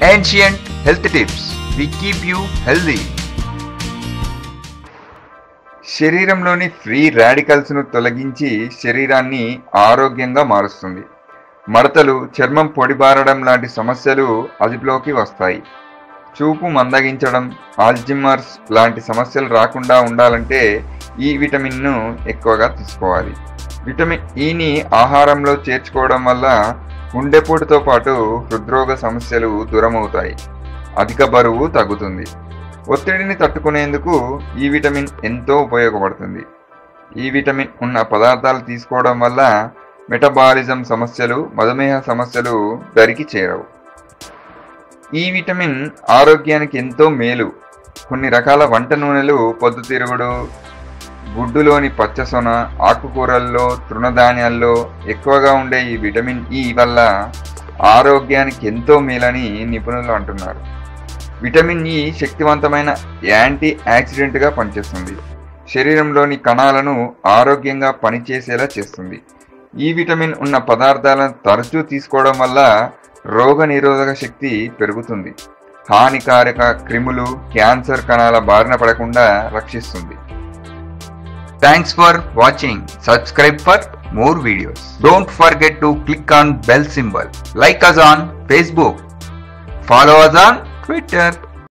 ancient health tips. We keep you healthy. శరీరంలోని free రాడికల్స్ను తొలగించి శరీరాన్ని ఆరోగ్యంగా మారుస్తుంది మడతలు చర్మం పొడిబారడం లాంటి సమస్యలు అదుపులోకి వస్తాయి చూపు మందగించడం ఆల్జిమర్స్ లాంటి సమస్యలు రాకుండా ఉండాలంటే ఈ విటమిన్ను ఎక్కువగా తీసుకోవాలి విటమిన్ ఈని ఆహారంలో చేర్చుకోవడం వల్ల గుండెపోటుతో పాటు హృద్రోగ సమస్యలు దూరమవుతాయి అధిక బరువు తగ్గుతుంది ఒత్తిడిని తట్టుకునేందుకు ఈ విటమిన్ ఎంతో ఉపయోగపడుతుంది ఈ విటమిన్ ఉన్న పదార్థాలు తీసుకోవడం వల్ల మెటబాలిజం సమస్యలు మధుమేహ సమస్యలు దరికి చేరవు ఈ విటమిన్ ఆరోగ్యానికి ఎంతో మేలు కొన్ని రకాల వంట నూనెలు పొద్దుతిరుగుడు గుడ్డులోని పచ్చసొన ఆకుకూరల్లో తృణధాన్యాల్లో ఎక్కువగా ఉండే ఈ విటమిన్ ఈ వల్ల ఆరోగ్యానికి ఎంతో మేలని నిపుణులు అంటున్నారు విటమిన్ ఈ శక్తివంతమైన యాంటీ యాక్సిడెంట్గా పనిచేస్తుంది శరీరంలోని కణాలను ఆరోగ్యంగా పనిచేసేలా చేస్తుంది ఈ విటమిన్ ఉన్న పదార్థాలను తరచూ తీసుకోవడం వల్ల రోగ నిరోధక శక్తి పెరుగుతుంది హానికారక క్రిములు క్యాన్సర్ కణాల బారిన పడకుండా రక్షిస్తుంది Thanks for watching. Subscribe for more videos. Don't forget to click on bell symbol. Like us on Facebook. Follow us on Twitter.